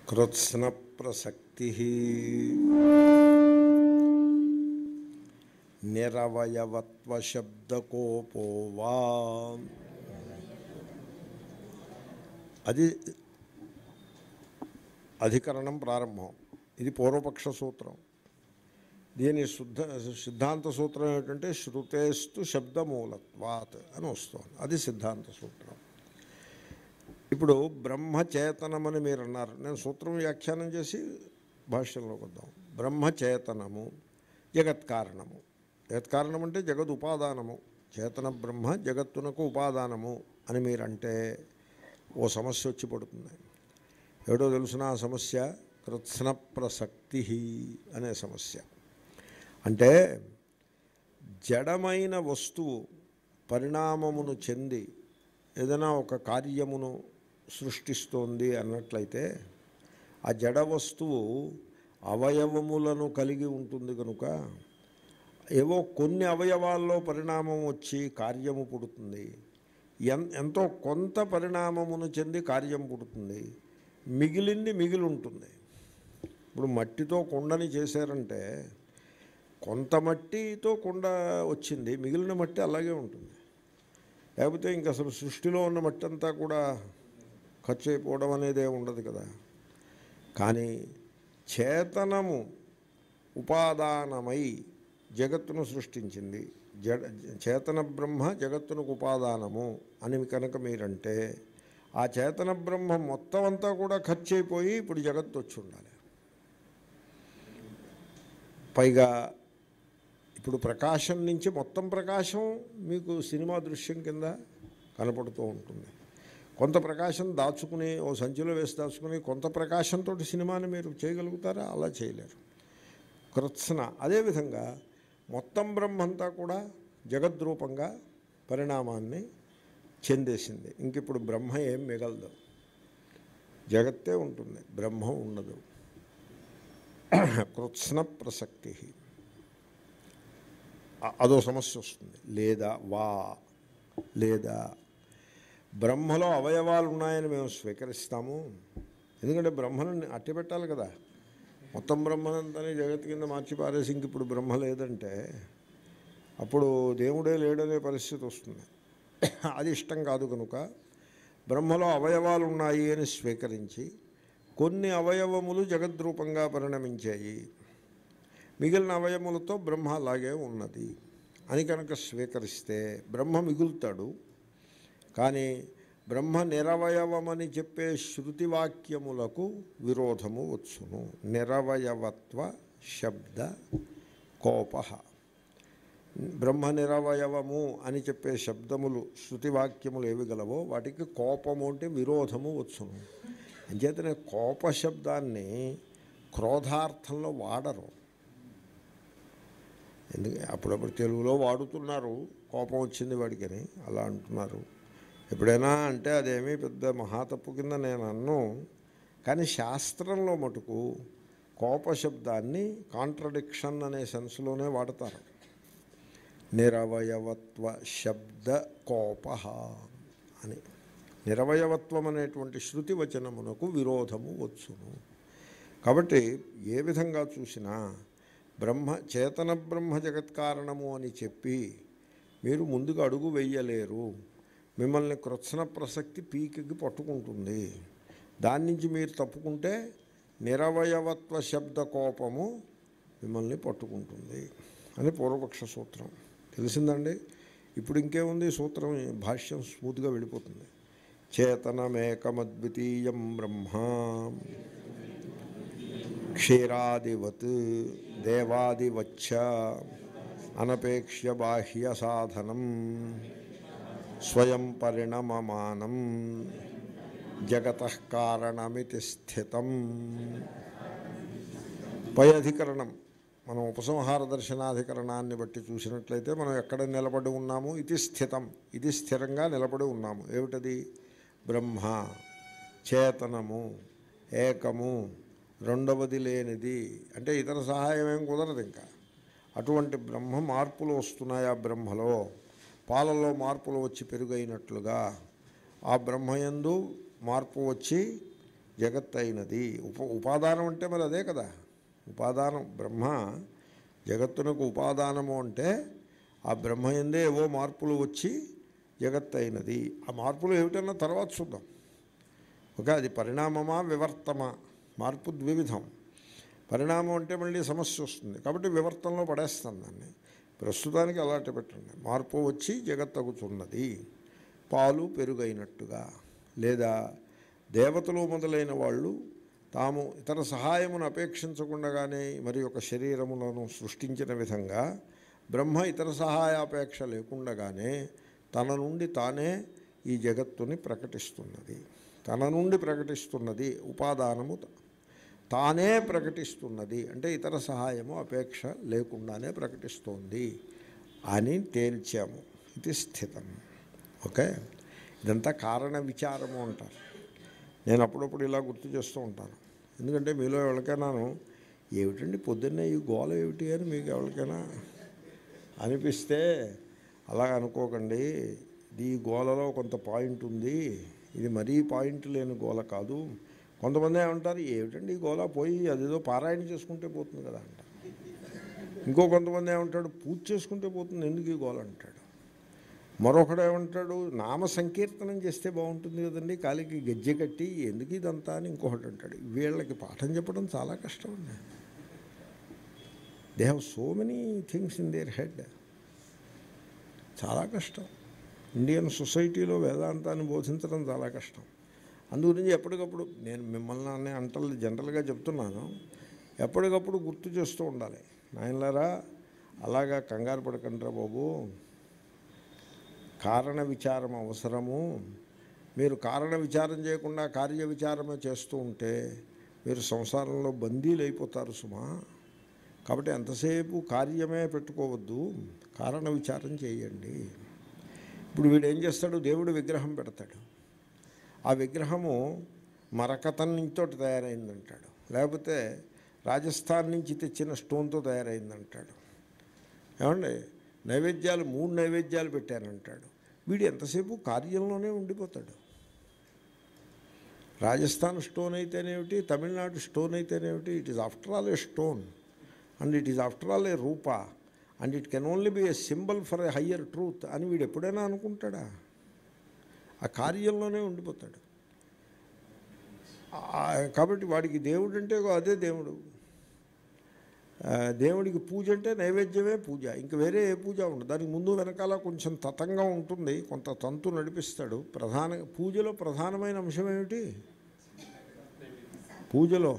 కృత్స్న ప్రసక్తి నిరవయవత్వ శబ్దకోపో వా అది అధికరణం ప్రారంభం ఇది పూర్వపక్ష సూత్రం దీని శుద్ధ సిద్ధాంత సూత్రం ఏమిటంటే శృతేస్తు శబ్దమూలత్వాత్ అని వస్తుంది అది సిద్ధాంత సూత్రం ఇప్పుడు బ్రహ్మచేతనమని మీరు అన్నారు నేను సూత్రం వ్యాఖ్యానం చేసి భాష్యంలోకి వద్దాం బ్రహ్మచేతనము జగత్ కారణము జగత్ కారణం అంటే జగద్ ఉపాదానము చేతన బ్రహ్మ జగత్తునకు ఉపాదానము అని మీరంటే ఓ సమస్య వచ్చి పడుతుంది ఏడో తెలుసిన ఆ సమస్య కృత్స్న ప్రసక్తి అనే సమస్య అంటే జడమైన వస్తువు పరిణామమును చెంది ఏదైనా ఒక కార్యమును సృష్టిస్తోంది అన్నట్లయితే ఆ జడ వస్తువు అవయవములను కలిగి ఉంటుంది కనుక ఏవో కొన్ని అవయవాల్లో పరిణామం వచ్చి కార్యము పుడుతుంది ఎన్ ఎంతో కొంత పరిణామమును చెంది కార్యం పుడుతుంది మిగిలింది మిగిలి ఉంటుంది ఇప్పుడు మట్టితో కుండని చేశారంటే కొంత మట్టితో కుండ వచ్చింది మిగిలిన మట్టి అలాగే ఉంటుంది లేకపోతే ఇంక అసలు సృష్టిలో ఉన్న మట్టి అంతా కూడా ఖర్చు అయిపోవడం అనేది ఉండదు కదా కానీ చేతనము ఉపాదానమై జగత్తును సృష్టించింది జడ చేతన బ్రహ్మ జగత్తునకు ఉపాదానము అని కనుక మీరంటే ఆ చేతన బ్రహ్మ మొత్తం అంతా కూడా ఖర్చు అయిపోయి ఇప్పుడు జగత్తు వచ్చి ఉండాలి పైగా ఇప్పుడు ప్రకాశం నుంచి మొత్తం ప్రకాశం మీకు సినిమా దృశ్యం కింద కనపడుతూ ఉంటుంది కొంత ప్రకాశం దాచుకుని ఓ సంచిలో వేసి దాచుకుని కొంత ప్రకాశంతో సినిమాని మీరు చేయగలుగుతారా అలా చేయలేరు కృత్స్న అదేవిధంగా మొత్తం బ్రహ్మంతా కూడా జగద్రూపంగా పరిణామాన్ని చెందేసింది ఇంక ఇప్పుడు బ్రహ్మ ఏం మిగలదు జగత్తే ఉంటుంది బ్రహ్మ ఉండదు కృత్స్న ప్రసక్తి అ- అదో సమస్య వస్తుంది లేదా వా లేదా బ్రహ్మలో అవయవాలు ఉన్నాయని మేము స్వీకరిస్తాము ఎందుకంటే బ్రహ్మను అట్టి పెట్టాలి కదా మొత్తం బ్రహ్మనంతని జగత్ కింద మార్చి పారేసి ఇంక ఇప్పుడు బ్రహ్మ లేదంటే అప్పుడు దేవుడే లేడనే పరిస్థితి వస్తుంది అది ఇష్టం కాదు కనుక బ్రహ్మలో అవయవాలు ఉన్నాయి అని స్వీకరించి కొన్ని అవయవములు జగద్రూపంగా పరిణమించాయి మిగిలిన అవయములతో బ్రహ్మ అలాగే ఉన్నది అని కనుక స్వీకరిస్తే బ్రహ్మ మిగులుతాడు కానీ బ్రహ్మ నిరవయవమని చెప్పే శృతి వాక్యములకు విరోధము వచ్చును నిరవయవత్వ శబ్ద కోప బ్రహ్మ నిరవయవము అని చెప్పే శబ్దములు శృతి వాక్యములు ఏవి గలవో వాటికి కోపము అంటే విరోధము వచ్చును అంచేతనే కోప శబ్దాన్ని క్రోధార్థంలో వాడరు ఎందుకు అప్పుడప్పుడు తెలుగులో వాడుతున్నారు కోపం వచ్చింది వాడికని అలా అంటున్నారు ఎప్పుడైనా అంటే అదేమీ పెద్ద మహాతప్పు కింద నేను అన్ను కానీ శాస్త్రంలో మటుకు కోప శబ్దాన్ని కాంట్రడిక్షన్ అనే సెన్స్లోనే వాడతారు నిరవయవత్వ శబ్ద కోప అని నిరవయవత్వం అనేటువంటి శృతి వచనమునకు విరోధము వచ్చును కాబట్టి ఏ విధంగా చూసినా బ్రహ్మ చేతన బ్రహ్మ జగత్ కారణము అని చెప్పి మీరు ముందుకు అడుగు వెయ్యలేరు మిమ్మల్ని కృత్సన ప్రసక్తి పీకికి పట్టుకుంటుంది దాని నుంచి మీరు తప్పుకుంటే నిరవయవత్వ శబ్ద కోపము మిమ్మల్ని పట్టుకుంటుంది అని పూర్వపక్ష సూత్రం తెలిసిందండి ఇప్పుడు ఇంకేముంది సూత్రం భాష్యం స్మూత్గా వెళ్ళిపోతుంది చేతనమేకమద్వితీయం బ్రహ్మ క్షీరాదివత్ దేవాదివచ్చ అనపేక్ష్య బాహ్య సాధనం స్వయం పరిణమమానం జగత కారణమితి స్థితం పై అధికరణం మనం ఉపసంహార దర్శనాధికరణాన్ని బట్టి చూసినట్లయితే మనం ఎక్కడ నిలబడి ఉన్నాము ఇది స్థితం ఇది స్థిరంగా నిలబడి ఉన్నాము ఏమిటది బ్రహ్మ చేతనము ఏకము రెండవది లేనిది అంటే ఇతర సహాయం ఏం కుదరదు ఇంకా అటువంటి బ్రహ్మ మార్పులు వస్తున్నాయి ఆ బ్రహ్మలో పాలల్లో మార్పులు వచ్చి పెరుగైనట్లుగా ఆ బ్రహ్మయందు మార్పు వచ్చి జగత్ అయినది ఉప ఉపాదానం అంటే మరి అదే కదా ఉపాదానం బ్రహ్మ జగత్తునకు ఉపాదానము అంటే ఆ బ్రహ్మ ఎందే ఏవో మార్పులు వచ్చి జగత్ అయినది ఆ మార్పులు ఏమిటన్నా తర్వాత చూద్దాం ఓకే అది పరిణామమా వివర్తమా మార్పు ద్వివిధం పరిణామం అంటే మళ్ళీ సమస్య వస్తుంది కాబట్టి వివర్తంలో పడేస్తాను దాన్ని ప్రస్తుతానికి అలాంటి పెట్టండి మార్పు వచ్చి జగత్ అగుతున్నది పాలు పెరుగైనట్టుగా లేదా దేవతలు మొదలైన వాళ్ళు తాము ఇతర సహాయమును అపేక్షించకుండగానే మరి ఒక శరీరములను సృష్టించిన విధంగా బ్రహ్మ ఇతర సహాయాపేక్ష లేకుండగానే తన నుండి తానే ఈ జగత్తుని ప్రకటిస్తున్నది తన నుండి ప్రకటిస్తున్నది ఉపాదానము త- తానే ప్రకటిస్తున్నది అంటే ఇతర సహాయము అపేక్ష లేకుండానే ప్రకటిస్తోంది అని తేల్చాము ఇది స్థితం ఓకే ఇదంతా కారణ విచారము అంటారు నేను అప్పుడప్పుడు ఇలా గుర్తు చేస్తూ ఉంటాను ఎందుకంటే మీలో ఎవరికైనాను ఏమిటండి పొద్దున్నే ఈ గోల ఏమిటి అని మీకు ఎవరికైనా అనిపిస్తే అలా అనుకోకండి ఇది ఈ గోలలో కొంత పాయింట్ ఉంది ఇది మరీ పాయింట్ లేని గోల కాదు కొంతమంది ఏమంటారు ఏమిటండి ఈ గోల పోయి అదేదో పారాయణ చేసుకుంటే పోతుంది కదా అంటారు ఇంకో కొంతమంది ఏమంటాడు పూజ చేసుకుంటే పోతుంది ఎందుకు ఈ గోల అంటాడు మరొకడు ఏమంటాడు నామ సంకీర్తనం చేస్తే బాగుంటుంది కదండి కాలికి గజ్జె కట్టి ఎందుకు ఇదంతా అని ఇంకొకటి అంటాడు వీళ్ళకి పాఠం చెప్పడం చాలా కష్టం అండి they have so many things in their head చాలా కష్టం ఇండియన్ సొసైటీలో వేదాంతాన్ని బోధించడం చాలా కష్టం అందుగురించి ఎప్పటికప్పుడు నేను మిమ్మల్ని అనే అంటలు జనరల్గా చెప్తున్నాను ఎప్పటికప్పుడు గుర్తు చేస్తూ ఉండాలి నాయనలారా అలాగా కంగారు పడకండిరా బాబు కారణ విచారం అవసరము మీరు కారణ విచారం చేయకుండా కార్య విచారమే చేస్తూ ఉంటే మీరు సంసారంలో బందీలు అయిపోతారు సుమా కాబట్టి ఎంతసేపు కార్యమే పెట్టుకోవద్దు కారణ విచారం చేయండి ఇప్పుడు వీడు ఏం చేస్తాడు దేవుడు విగ్రహం పెడతాడు ఆ విగ్రహము మరకతం నుంచితో తయారైందంటాడు లేకపోతే రాజస్థాన్ నుంచి తెచ్చిన స్టోన్తో తయారైందంటాడు ఏమండి నైవేద్యాలు మూడు నైవేద్యాలు పెట్టానంటాడు వీడు ఎంతసేపు కార్యంలోనే ఉండిపోతాడు రాజస్థాన్ స్టోన్ అయితేనేమిటి తమిళనాడు స్టోన్ అయితేనేమిటి it is after all a stone and it is after all a రూపా and it can only be a symbol for a higher truth అని వీడు ఎప్పుడైనా అనుకుంటాడా ఆ కార్యంలోనే ఉండిపోతాడు ఆ, కాబట్టి వాడికి దేవుడు అంటే అదే దేవుడు ఆ, దేవుడికి పూజ అంటే నైవేద్యమే పూజ ఇంక వేరే ఏ పూజ ఉండదు దానికి ముందు వెనకాల కొంచెం తతంగా ఉంటుంది కొంత తంతు నడిపిస్తాడు ప్రధాన పూజలో ప్రధానమైన అంశం ఏమిటి పూజలో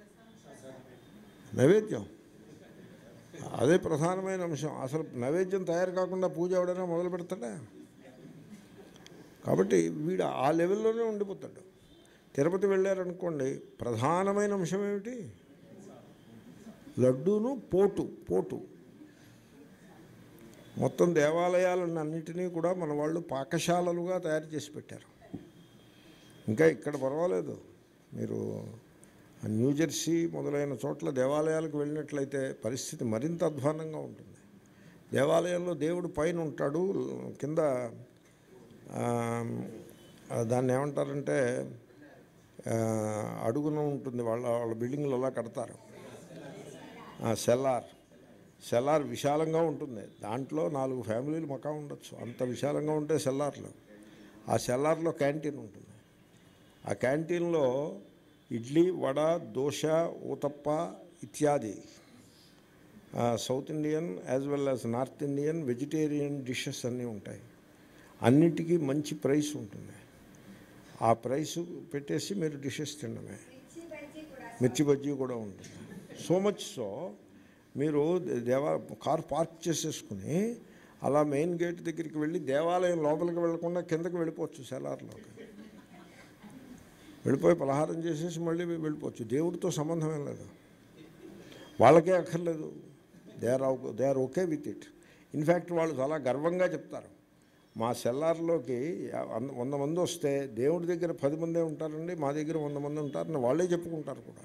నైవేద్యం అదే ప్రధానమైన అంశం అసలు నైవేద్యం తయారు కాకుండా పూజ ఎవడైనా మొదలు పెడతాడా కాబట్టి వీడు ఆ లెవెల్లోనే ఉండిపోతాడు తిరుపతి వెళ్ళారనుకోండి ప్రధానమైన అంశం ఏమిటి లడ్డూను పోటు పోటు మొత్తం దేవాలయాలను అన్నిటినీ కూడా మన వాళ్ళు పాకశాలలుగా తయారు చేసి పెట్టారు ఇంకా ఇక్కడ పర్వాలేదు మీరు న్యూజెర్సీ మొదలైన చోట్ల దేవాలయాలకు వెళ్ళినట్లయితే పరిస్థితి మరింత అధ్వానంగా ఉంటుంది దేవాలయంలో దేవుడు పైన ఉంటాడు కింద ఆ, దాన్ని ఏమంటారంటే ఆ, అడుగున ఉంటుంది వాళ్ళ వాళ్ళ బిల్డింగ్లు అలా కడతారు సెల్లార్ సెల్లార్ విశాలంగా ఉంటుంది దాంట్లో నాలుగు ఫ్యామిలీలు మకా ఉండొచ్చు అంత విశాలంగా ఉంటే సెల్లార్లో ఆ సెల్లార్లో క్యాంటీన్ ఉంటుంది ఆ క్యాంటీన్లో ఇడ్లీ వడ దోశ ఊతప్ప ఇత్యాది ఆ, South Indian as well as North Indian vegetarian dishes అన్నీ ఉంటాయి అన్నిటికీ మంచి ప్రైస్ ఉంటుంది ఆ ప్రైస్ పెట్టేసి మీరు డిషెస్ తినడమే మిర్చి బజ్జీ కూడా ఉంటుంది సో మచ్ సో మీరు దేవా కార్ పార్క్ చేసేసుకుని అలా మెయిన్ గేట్ దగ్గరికి వెళ్ళి దేవాలయం లోపలికి వెళ్లకుండా కిందకి వెళ్ళిపోవచ్చు సెలార్లోకి వెళ్ళిపోయి పలహారం చేసేసి మళ్ళీ వెళ్ళిపోవచ్చు దేవుడితో సంబంధం ఏం లేదు వాళ్ళకే అక్కర్లేదు they are they are okay with it in fact వాళ్ళు చాలా గర్వంగా చెప్తారు మా సెల్లార్లోకి యా- వంద- వంద మంది వస్తే దేవుడి దగ్గర పది మందే ఉంటారండి మా దగ్గర వంద మంది ఉంటారని వాళ్ళే చెప్పుకుంటారు కూడా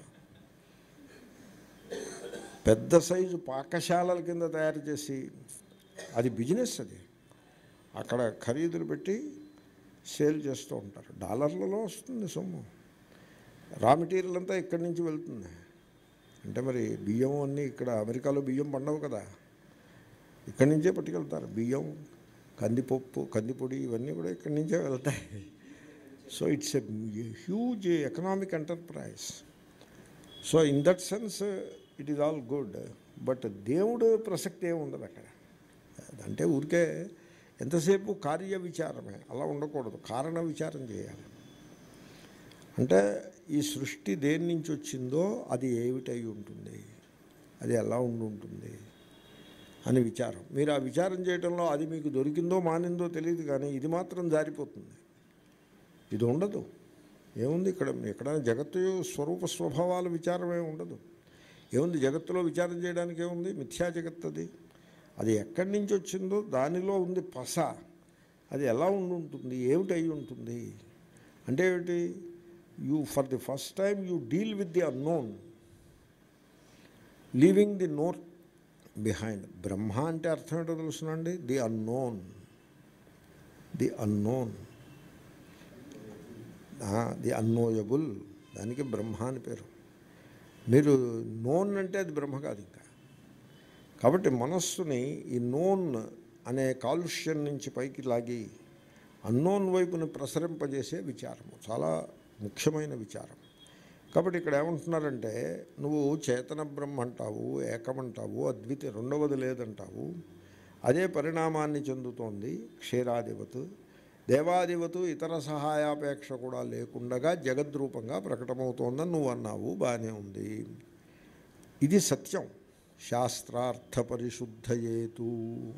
పెద్ద సైజు పాకశాలల కింద తయారు చేసి అది బిజినెస్ అది అక్కడ ఖరీదులు పెట్టి సేల్ చేస్తూ ఉంటారు డాలర్లలో వస్తుంది సొమ్ము రా మెటీరియల్ అంతా ఇక్కడి నుంచి వెళ్తుంది అంటే మరి బియ్యం అన్నీ ఇక్కడ అమెరికాలో బియ్యం పండవు కదా ఇక్కడి నుంచే పట్టుకెళ్తారు బియ్యం కందిపప్పు కందిపొడి ఇవన్నీ కూడా ఇక్కడి నుంచే వెళ్తాయి so it's a huge economic enterprise so in that sense it is all good but దేవుడు ప్రసక్తి ఏమి ఉండదు అక్కడ అంటే ఊరికే ఎంతసేపు కార్య విచారమే అలా ఉండకూడదు కారణ విచారం చేయాలి అంటే ఈ సృష్టి దేని నుంచి వచ్చిందో అది ఏమిటై ఉంటుంది అది ఎలా ఉండి ఉంటుంది అని విచారం మీరు ఆ విచారం చేయడంలో అది మీకు దొరికిందో మానిందో తెలియదు కానీ ఇది మాత్రం జారిపోతుంది ఇది ఉండదు ఏముంది ఇక్కడ ఎక్కడైనా జగత్తు స్వరూప స్వభావాల విచారం ఏమి ఉండదు ఏముంది జగత్తులో విచారం చేయడానికి ఏముంది మిథ్యా జగత్ అది అది ఎక్కడి నుంచి వచ్చిందో దానిలో ఉంది పస అది ఎలా ఉండి ఉంటుంది ఏమిటి అయి ఉంటుంది అంటే ఏమిటి you for the first time you deal with the unknown leaving the note behind Brahma అంటే అర్థం ఏంటో తెలుసునండి the unknown the unknown the unknowable దానికి బ్రహ్మ అని పేరు మీరు నోన్ అంటే అది బ్రహ్మ కాదు ఇంకా కాబట్టి మనస్సుని ఈ నోన్ అనే కాలుష్యం నుంచి పైకి లాగి అన్నోన్ వైపుని ప్రసరింపజేసే విచారము చాలా ముఖ్యమైన విచారం కాబట్టి ఇక్కడ ఏమంటున్నారంటే నువ్వు చేతన బ్రహ్మ అంటావు ఏకమంటావు అద్వితీయ రెండవది లేదంటావు అదే పరిణామాన్ని చెందుతోంది క్షీరాధిపత్ దేవాధిపతు ఇతర సహాయాపేక్ష కూడా లేకుండగా జగద్రూపంగా ప్రకటమవుతోందని నువ్వు అన్నావు బాగానే ఉంది ఇది సత్యం శాస్త్రార్థ పరిశుద్ధయేతు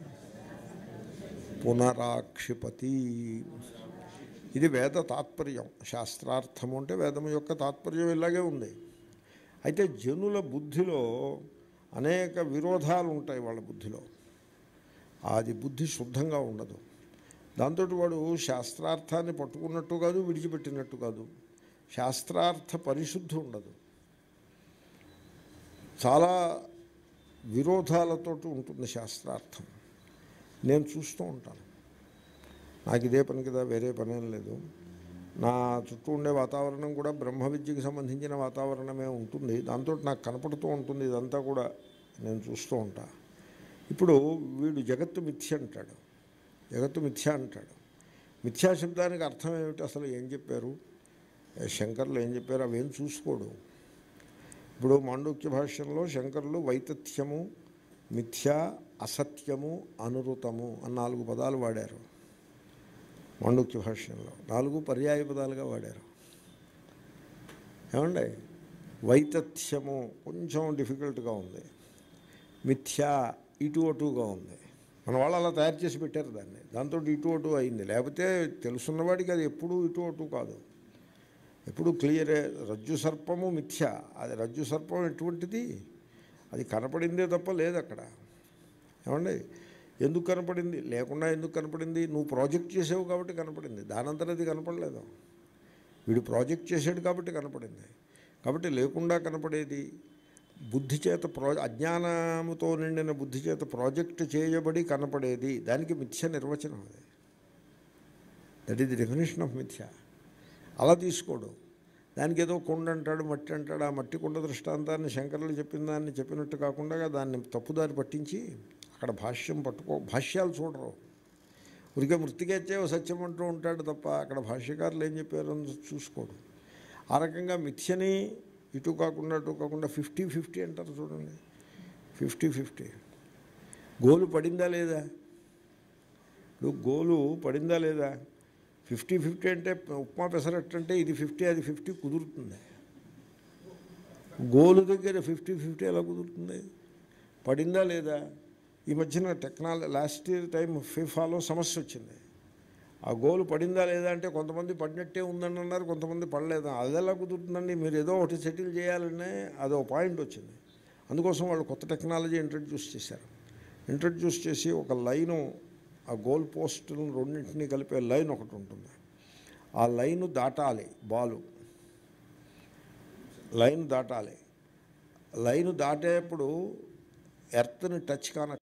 పునరాక్షిపతి ఇది వేద తాత్పర్యం శాస్త్రార్థము అంటే వేదం యొక్క తాత్పర్యం ఇలాగే ఉంది అయితే జనుల బుద్ధిలో అనేక విరోధాలు ఉంటాయి వాళ్ళ బుద్ధిలో అది బుద్ధి శుద్ధంగా ఉండదు దాంతో వాడు శాస్త్రార్థాన్ని పట్టుకున్నట్టు కాదు విడిచిపెట్టినట్టు కాదు శాస్త్రార్థ పరిశుద్ధి ఉండదు చాలా విరోధాలతో ఉంటుంది శాస్త్రార్థం నేను చూస్తూ ఉంటాను నాకు ఇదే పని కదా వేరే పనేం లేదు నా చుట్టూ ఉండే వాతావరణం కూడా బ్రహ్మ విద్యకి సంబంధించిన వాతావరణమే ఉంటుంది దాంతో నాకు కనపడుతూ ఉంటుంది ఇదంతా కూడా నేను చూస్తూ ఉంటా ఇప్పుడు వీడు జగత్తు మిథ్య అంటాడు జగత్తు మిథ్య అంటాడు మిథ్యా శబ్దానికి అర్థం ఏమిటి అసలు ఏం చెప్పారు శంకర్లు ఏం చెప్పారు అవేం చూసుకోడు ఇప్పుడు మాండూక్య భాష్యంలో శంకరులు వైతథ్యము మిథ్య అసత్యము అనురుతము అని నాలుగు పదాలు వాడారు మాండూక్య భాష్యంలో నాలుగు పర్యాయ పదాలుగా వాడారు ఏమండి వైతథ్యము కొంచెం డిఫికల్ట్గా ఉంది మిథ్య ఇటు అటుగా ఉంది మన వాళ్ళు అలా తయారు చేసి పెట్టారు దాన్ని దాంతో ఇటు అటు అయింది లేకపోతే తెలుసున్నవాడికి అది ఎప్పుడూ ఇటు అటు కాదు ఎప్పుడు క్లియరే రజ్జు సర్పము మిథ్య అది రజ్జు సర్పం ఎటువంటిది అది కనపడిందే తప్ప లేదు అక్కడ ఏమండి ఎందుకు కనపడింది లేకుండా ఎందుకు కనపడింది నువ్వు ప్రాజెక్ట్ చేసావు కాబట్టి కనపడింది దానంతరం అది కనపడలేదు వీడు ప్రాజెక్ట్ చేసాడు కాబట్టి కనపడింది కాబట్టి లేకుండా కనపడేది బుద్ధి చేత ప్రో అజ్ఞానముతో నిండిన బుద్ధి చేత ప్రాజెక్ట్ చేయబడి కనపడేది దానికి మిథ్య నిర్వచనం అది that is the definition of మిథ్య అలా తీసుకోడు దానికి ఏదో కొండ అంటాడు మట్టి అంటాడు ఆ మట్టి కొండ దృష్టాంతాన్ని శంకరులు చెప్పిన దాన్ని చెప్పినట్టు కాకుండా దాన్ని తప్పుదారి పట్టించి అక్కడ భాష్యం పట్టుకో భాష్యాలు చూడరు ఉరికే మృతికెచ్చే సత్యం అంటూ ఉంటాడు తప్ప అక్కడ భాష్యకారులు ఏం చెప్పారు అని చూసుకోడు ఆ రకంగా మిథ్యని ఇటు కాకుండా అటు కాకుండా ఫిఫ్టీ ఫిఫ్టీ అంటారు చూడండి ఫిఫ్టీ ఫిఫ్టీ గోలు పడిందా లేదా ఇప్పుడు గోలు పడిందా లేదా ఫిఫ్టీ ఫిఫ్టీ అంటే ఉప్మా పెసరట్టు అంటే ఇది ఫిఫ్టీ అది ఫిఫ్టీ కుదురుతుంది గోలు దగ్గర ఫిఫ్టీ ఫిఫ్టీ ఎలా కుదురుతుంది పడిందా లేదా ఈ మధ్యన టెక్నాలజీ లాస్ట్ ఇయర్ టైం ఫిఫాలో సమస్య వచ్చింది ఆ గోలు పడిందా లేదా అంటే కొంతమంది పడినట్టే ఉందని అన్నారు కొంతమంది పడలేదా అది ఎలా కుదురుతుందండి మీరు ఏదో ఒకటి సెటిల్ చేయాలనే అదో పాయింట్ వచ్చింది అందుకోసం వాళ్ళు కొత్త టెక్నాలజీ ఇంట్రడ్యూస్ చేశారు ఇంట్రడ్యూస్ చేసి ఒక లైను ఆ గోల్ పోస్టులను రెండింటినీ కలిపే లైన్ ఒకటి ఉంటుంది ఆ లైను దాటాలి బాలు లైన్ దాటాలి లైన్ దాటేప్పుడు ఎర్త్ని టచ్ కాన